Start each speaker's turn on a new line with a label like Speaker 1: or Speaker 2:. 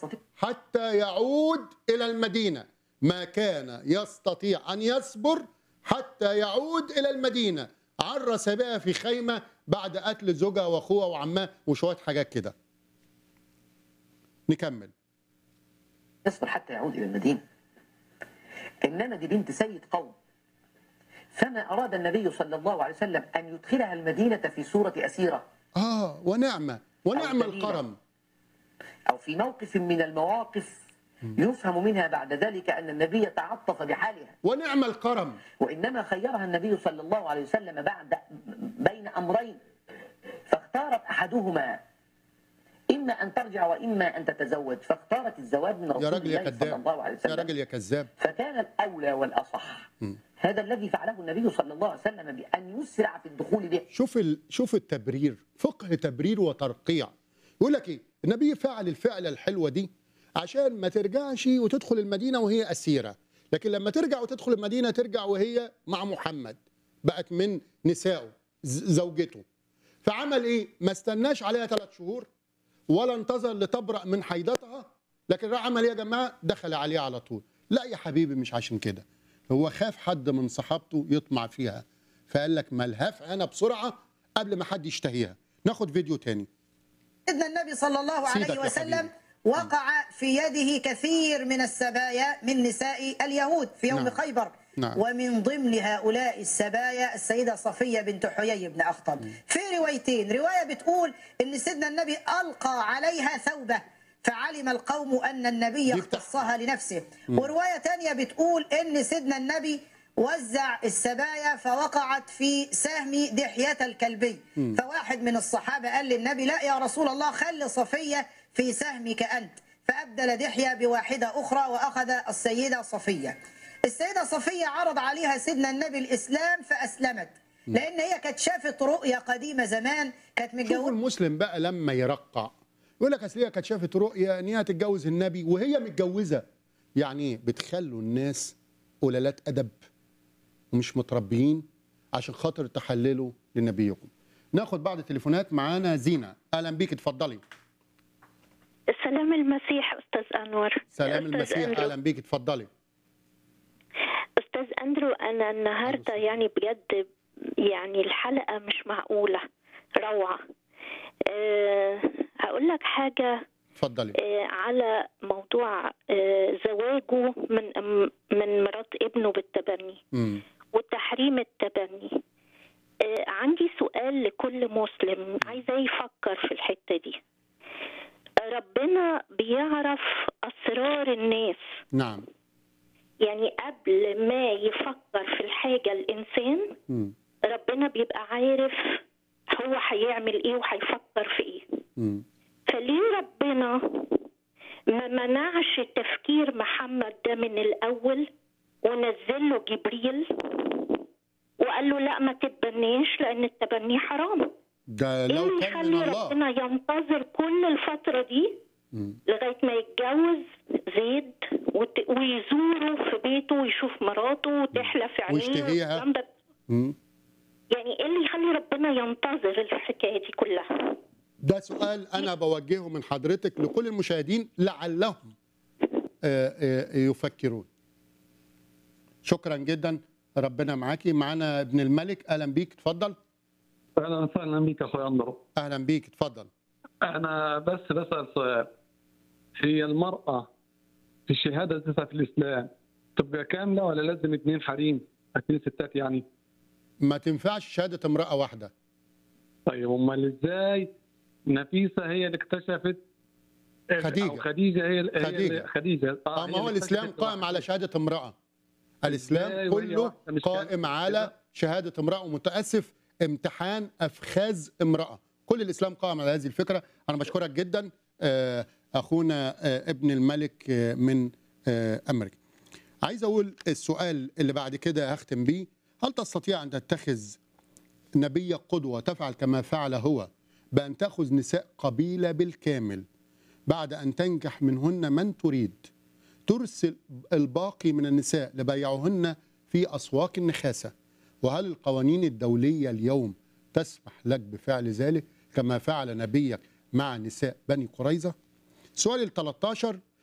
Speaker 1: يستطيع
Speaker 2: حتى يعود إلى المدينة ما كان يستطيع أن يصبر حتى يعود إلى المدينة عرس بها في خيمة بعد قتل زوجها وأخوها وعماه وشوية حاجات كده نكمل
Speaker 1: يصبر حتى يعود إلى المدينة إنما دي بنت سيد قوم فما أراد النبي صلى الله عليه وسلم أن يدخلها المدينة في صورة أسيرة
Speaker 2: آه ونعمة ونعم
Speaker 1: أو دليلا.
Speaker 2: القرم
Speaker 1: أو في موقف من المواقف يفهم منها بعد ذلك أن النبي تعاطف بحالها
Speaker 2: ونعم القرم
Speaker 1: وإنما خيرها النبي صلى الله عليه وسلم بعد بين أمرين فاختارت أحدهما إما أن ترجع وإما أن تتزوج فاختارت الزواج من
Speaker 2: يا
Speaker 1: رسول
Speaker 2: راجل يا
Speaker 1: الله صلى
Speaker 2: كذاب
Speaker 1: الله عليه
Speaker 2: يا
Speaker 1: وسلم
Speaker 2: راجل يا كذاب
Speaker 1: فكان الأولى والأصح هذا الذي فعله النبي صلى الله عليه وسلم بأن يسرع في الدخول به
Speaker 2: شوف ال... شوف التبرير فقه تبرير وترقيع يقول لك ايه النبي فعل الفعله الحلوه دي عشان ما ترجعش وتدخل المدينه وهي اسيره لكن لما ترجع وتدخل المدينه ترجع وهي مع محمد بقت من نسائه ز- زوجته فعمل ايه ما استناش عليها ثلاث شهور ولا انتظر لتبرأ من حيضتها لكن راح عمل ايه يا جماعه دخل عليها على طول لا يا حبيبي مش عشان كده هو خاف حد من صحابته يطمع فيها فقال لك ملهاف انا بسرعه قبل ما حد يشتهيها ناخد فيديو تاني
Speaker 3: سيدنا النبي صلى الله
Speaker 2: سيدك
Speaker 3: عليه
Speaker 2: يا
Speaker 3: وسلم
Speaker 2: حبيبي.
Speaker 3: وقع في يده كثير من السبايا من نساء اليهود في يوم
Speaker 2: نعم.
Speaker 3: خيبر
Speaker 2: نعم.
Speaker 3: ومن ضمن هؤلاء السبايا السيدة صفية بنت حيي بن أخطب في روايتين رواية بتقول أن سيدنا النبي ألقى عليها ثوبه فعلم القوم أن النبي
Speaker 2: دي بتاع-
Speaker 3: اختصها لنفسه ورواية تانية بتقول أن سيدنا النبي وزع السبايا فوقعت في سهم دحية الكلبي فواحد من الصحابة قال للنبي لا يا رسول الله خل صفية في سهمك أنت فأبدل دحية بواحدة أخرى وأخذ السيدة صفية السيدة صفية عرض عليها سيدنا النبي الإسلام فأسلمت لأن هي كانت شافت رؤية قديمة زمان كانت
Speaker 2: شوف
Speaker 3: متجوزة
Speaker 2: المسلم بقى لما يرقع يقول لك اصل هي كانت شافت رؤيه ان هي تتجوز النبي وهي متجوزه يعني ايه بتخلوا الناس قلالات ادب ومش متربيين عشان خاطر تحللوا لنبيكم ناخد بعض التليفونات معانا زينه اهلا بيك اتفضلي
Speaker 4: سلام المسيح استاذ انور
Speaker 2: سلام
Speaker 4: أستاذ
Speaker 2: المسيح
Speaker 4: أندرو.
Speaker 2: اهلا بيك اتفضلي
Speaker 4: استاذ اندرو انا النهارده يعني بجد يعني الحلقه مش معقوله روعه أه هقول لك حاجه
Speaker 2: اتفضلي
Speaker 4: أه على موضوع أه زواجه من أم- من مرات ابنه بالتبني
Speaker 2: امم
Speaker 4: وتحريم التبني آه، عندي سؤال لكل مسلم عايزاه يفكر في الحتة دي ربنا بيعرف أسرار الناس
Speaker 2: نعم
Speaker 4: يعني قبل ما يفكر في الحاجة الإنسان
Speaker 2: امم
Speaker 4: ربنا بيبقى عارف هو هيعمل إيه وهيفكر في إيه
Speaker 2: امم
Speaker 4: فليه ربنا ما منعش تفكير محمد ده من الأول ونزل له جبريل وقال له لا ما تتبنيش لأن التبني حرام
Speaker 2: ده
Speaker 4: ايه
Speaker 2: لو
Speaker 4: اللي
Speaker 2: كان من
Speaker 4: يخلي
Speaker 2: الله
Speaker 4: ربنا ينتظر كل الفترة دي
Speaker 2: مم.
Speaker 4: لغاية ما يتجوز زيد وت... ويزوره في بيته ويشوف مراته وتحلى في عينيه
Speaker 2: ويشتهيها.
Speaker 4: والكلام ده.
Speaker 2: مم.
Speaker 4: يعني ايه اللي يخلي ربنا ينتظر الحكاية دي كلها
Speaker 2: ده سؤال انا بوجهه من حضرتك لكل المشاهدين لعلهم آه، آه، يفكرون شكرا جدا ربنا معاكي معانا ابن الملك اهلا بيك اتفضل
Speaker 5: اهلا وسهلا بك يا اخوي اندرو
Speaker 2: اهلا بيك اتفضل
Speaker 5: انا بس بسال سؤال هي المراه في الشهاده ذاتها في الاسلام تبقى كامله ولا لازم اثنين حريم اثنين ستات يعني
Speaker 2: ما تنفعش شهاده امراه واحده
Speaker 5: طيب امال ازاي نفيسه هي اللي اكتشفت
Speaker 2: خديجة.
Speaker 5: أو خديجه هي هي
Speaker 2: خديجة.
Speaker 5: اللي- خديجه
Speaker 2: اه
Speaker 5: هي
Speaker 2: ما هو
Speaker 5: اللي
Speaker 2: الاسلام
Speaker 5: اكتشفت
Speaker 2: قائم على شهاده امراه الاسلام
Speaker 5: إزاي وهي
Speaker 2: كله
Speaker 5: واحدة مش
Speaker 2: قائم
Speaker 5: كاملة
Speaker 2: على
Speaker 5: كده؟
Speaker 2: شهاده امراه ومتاسف امتحان افخاذ امراه كل الاسلام قائم على هذه الفكره انا بشكرك جدا آه، اخونا آه، ابن الملك آه، من آه، امريكا عايز اقول السؤال اللي بعد كده هختم بيه هل تستطيع ان تتخذ نبي قدوه تفعل كما فعل هو بان تاخذ نساء قبيله بالكامل بعد ان تنجح منهن من تريد ترسل الباقي من النساء لبيعهن في اسواق النخاسه وهل القوانين الدوليه اليوم تسمح لك بفعل ذلك كما فعل نبيك مع نساء بني قريظه سؤال ال 13